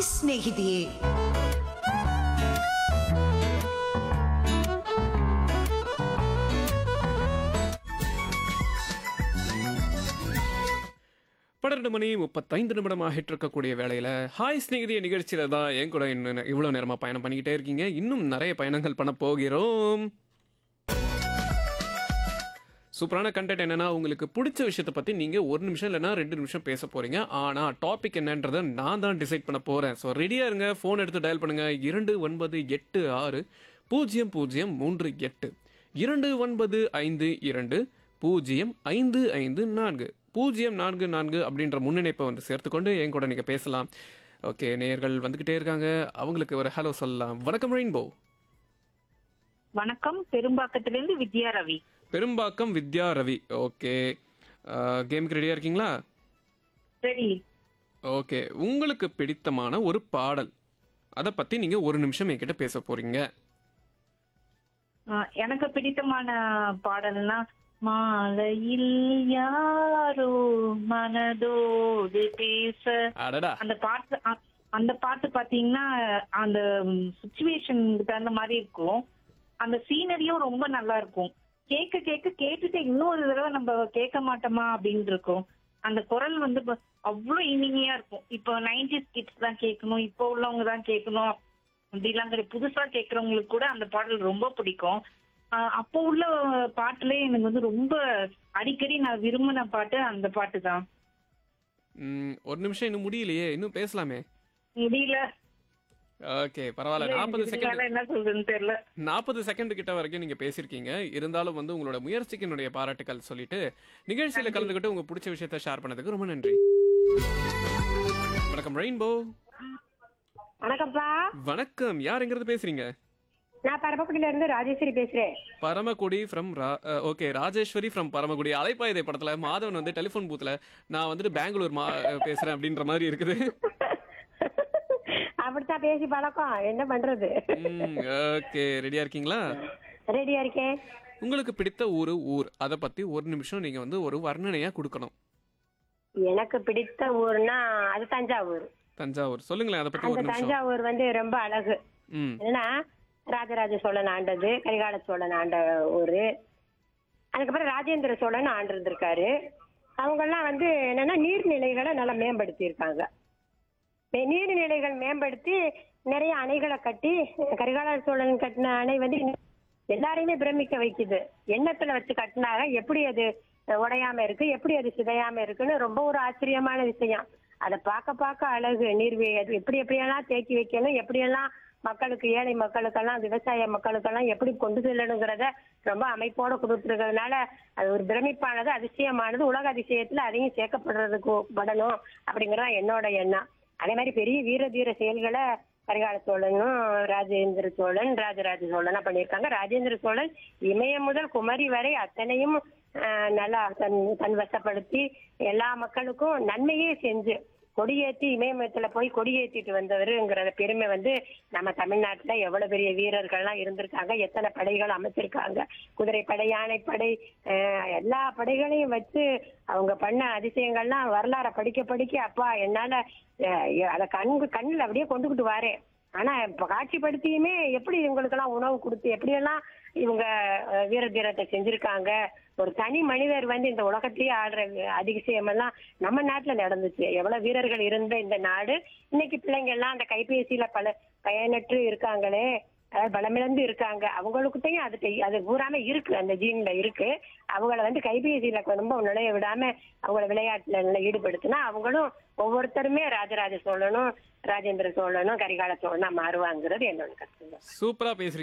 hi ಸ್ನೇಹಿತೆಯೇ பன்னிரண்டு மணி முப்பத்தைந்து நிமிடம் ஆகிட்டு இருக்கக்கூடிய வேளையில ஹாய் ஸ்நேகிதிய நிகழ்ச்சியில தான் என் கூட இன்னும் இவ்வளோ நேரமா பயணம் பண்ணிக்கிட்டே இருக்கீங்க இன்னும் நிறைய பயணங்கள் பண்ண போகிறோம் சூப்பரான கண்டென்ட் என்னன்னா உங்களுக்கு பிடிச்ச விஷயத்தை பத்தி நீங்க ஒரு நிமிஷம் இல்லைன்னா ரெண்டு நிமிஷம் பேச போறீங்க ஆனா டாபிக் என்னன்றதை நான் தான் டிசைட் பண்ண போறேன் ஸோ ரெடியா இருங்க ஃபோன் எடுத்து டயல் பண்ணுங்க இரண்டு ஒன்பது எட்டு ஆறு பூஜ்ஜியம் பூஜ்ஜியம் மூன்று எட்டு இரண்டு ஒன்பது ஐந்து இரண்டு பூஜ்ஜியம் ஐந்து ஐந்து நான்கு பூஜ்ஜியம் நான்கு நான்கு அப்படின்ற முன்னிணைப்பை வந்து சேர்த்துக்கொண்டு என் கூட நீங்க பேசலாம் ஓகே நேயர்கள் வந்துகிட்டே இருக்காங்க அவங்களுக்கு ஒரு ஹலோ சொல்லலாம் வணக்கம் ரெயின்போ வணக்கம் பெரும்பாக்கத்திலிருந்து வித்யா ரவி பெரும்பாக்கம் வித்யா ரவி ஓகே கேமுக்கு ரெடியாக இருக்கீங்களா சரி ஓகே உங்களுக்கு பிடித்தமான ஒரு பாடல் அதை பற்றி நீங்கள் ஒரு நிமிஷம் என்கிட்ட பேச போகிறீங்க அஹ், எனக்கு பிடித்தமான பாடல்னா மாலையில் யாரோ மனதோடு பேச அடடா அந்த பாட்டு அ- அந்த பாட்டு பாத்தீங்கன்னா அந்த சுச்சுவேஷனுக்கு தகுந்த மாதிரி இருக்கும் அந்த சீனரியும் ரொம்ப நல்லா இருக்கும் கேட்க கேட்க கேட்டுட்டு இன்னொரு தடவை நம்ம கேட்க மாட்டோமா அப்படின்னு இருக்கும் அந்த குரல் வந்து ப- அவ்வளவு இனிமையா இருக்கும் இப்போ நைன்டி கிட்ஸ் தான் கேட்கணும் இப்போ உள்ளவங்க தான் கேட்கணும் அப்படிலாம் கிடையாது புதுசா கேட்கறவங்களுக்கு கூட அந்த பாடல் ரொம்ப பிடிக்கும் ஆஹ் அப்போ உள்ள பாட்டுல எனக்கு வந்து ரொம்ப அடிக்கடி நான் விரும்பின பாட்டு அந்த பாட்டு தான் ம், ஒரு நிமிஷம் இன்னும் முடியலையே இன்னும் பேசலாமே முடியல ஓகே பரவாயில்ல நாற்பது இதுக்கு செகண்ட் மேல என்ன சொல்றதுன்னு தெரியல நாற்பது செகண்ட் கிட்ட வரைக்கும் நீங்கள் பேசியிருக்கீங்க இருந்தாலும் வந்து உங்களோட முயற்சிக்கு என்னுடைய பாராட்டுக்கள் சொல்லிட்டு நிகழ்ச்சியில் கலந்துக்கிட்டு உங்கள் பிடிச்ச விஷயத்த ஷேர் பண்ணதுக்கு ரொம்ப நன்றி வணக்கம் ரெயின்போ வணக்கம்ப்பா வணக்கம் யார் எங்கிறது பேசுறீங்க நான் பரமக்குடியில இருந்து ராஜேஸ்வரி பேசுறேன் Paramakudi from okay Rajeswari from Paramakudi அலைப்பாயுதை படத்துல மாதவன் வந்து டெலிஃபோன் பூத்துல நான் வந்துட்டு பெங்களூர் மா அஹ், பேசுறேன் அப்படின்ற மாதிரி இருக்குது அப்படித்தான் பேசி பழக்கம் என்ன பண்றது ஓகே ரெடியா இருக்கீங்களா ரெடியா இருக்கேன் உங்களுக்கு பிடித்த ஒரு ஊர் அதை பத்தி ஒரு நிமிஷம் நீங்க வந்து ஒரு வர்ணனையா கொடுக்கணும் எனக்கு பிடித்த ஊர்னா அது தஞ்சாவூர் தஞ்சாவூர் சொல்லுங்களேன் அதை பத்தி அந்த ஒரு நிமிஷம் தஞ்சாவூர் வந்து ரொம்ப அழகு ம் என்னன்னா ராஜராஜ சோழன் ஆண்டது கரிகால சோழன் ஆண்ட ஊரு அதுக்கப்புறம் ராஜேந்திர சோழன் ஆண்டு இருந்திருக்காரு அவங்கெல்லாம் வந்து என்னன்னா நீர்நிலைகளை நல்லா மேம்படுத்தி இருக்காங்க நீர்நிலைகள் மேம்படுத்தி நிறைய அணைகளை கட்டி கரிகால சோழன் கட்டின அணை வந்து இன்னும் எல்லாரையுமே பிரமிக்க வைக்குது எண்ணத்துல வச்சு கட்டினாங்க எப்படி அது உடையாம இருக்கு எப்படி அது சிதையாம இருக்குன்னு ரொம்ப ஒரு ஆச்சரியமான விஷயம் அதை பார்க்க பார்க்க அழகு நீர்வே அது எப்படி எப்படியெல்லாம் தேக்கி வைக்கணும் எப்படியெல்லாம் மக்களுக்கு ஏழை மக்களுக்கெல்லாம் விவசாய மக்களுக்கெல்லாம் எப்படி கொண்டு செல்லணுங்கிறத ரொம்ப அமைப்போட கொடுத்துருக்கிறதுனால அது ஒரு பிரமிப்பானது அதிசயமானது உலக அதிசயத்துல அதையும் சேர்க்கப்படுறதுக்கு படணும் அப்படிங்கறது என்னோட எண்ணம் அதே மாதிரி பெரிய வீர தீர செயல்களை கரிகால சோழனும் ராஜேந்திர சோழன் ராஜராஜ சோழனா பண்ணியிருக்காங்க ராஜேந்திர சோழன் இமயம் முதல் குமரி வரை அத்தனையும் ஆஹ், நல்லா தன் தன் வசப்படுத்தி எல்லா மக்களுக்கும் நன்மையே செஞ்சு கொடியேத்தி இமயமயத்துல போய் கொடியேத்திட்டு வந்தவருங்கிற பெருமை வந்து நம்ம தமிழ்நாட்டுல எவ்வளவு பெரிய வீரர்கள்லாம் இருந்திருக்காங்க எத்தனை படைகள் அமைச்சிருக்காங்க குதிரைப்படை யானைப்படை ஆஹ், எல்லா படைகளையும் வச்சு அவங்க பண்ண அதிசயங்கள்லாம் வரலாற படிக்க படிக்க அப்பா என்னால அஹ், அத கண் கண்ணுல அப்படியே கொண்டுகிட்டு வரேன் ஆனா இப்ப காட்சிப்படுத்தியுமே எப்படி இவங்களுக்கெல்லாம் உணவு கொடுத்து எப்படியெல்லாம் இவங்க அஹ், வீர தீரத்தை செஞ்சிருக்காங்க ஒரு தனி மனிதர் வந்து இந்த உலகத்தையே ஆடுற அதிசயம் எல்லாம் நம்ம நாட்டுல நடந்துச்சு எவ்வளவு வீரர்கள் இருந்த இந்த நாடு இன்னைக்கு பிள்ளைங்க எல்லாம் அந்த கைபேசியில பல பயனற்று இருக்காங்களே அதாவது பலமிழந்து இருக்காங்க அவங்களுக்கிட்டையும் அது தெய்- அது பூராம இருக்கு அந்த ஜீன்ல இருக்கு அவங்கள வந்து கைபேசியில ரொம்ப நுழைய விடாம அவங்கள விளையாட்டுல நல்லா ஈடுபடுத்தினா அவங்களும் ஒவ்வொருத்தருமே ராஜராஜ சோழனும் ராஜேந்திர சோழனும் கரிகால சோழனா மாறுவாங்கிறது என்னோட கருத்து சூப்பரா பேசுறீங்க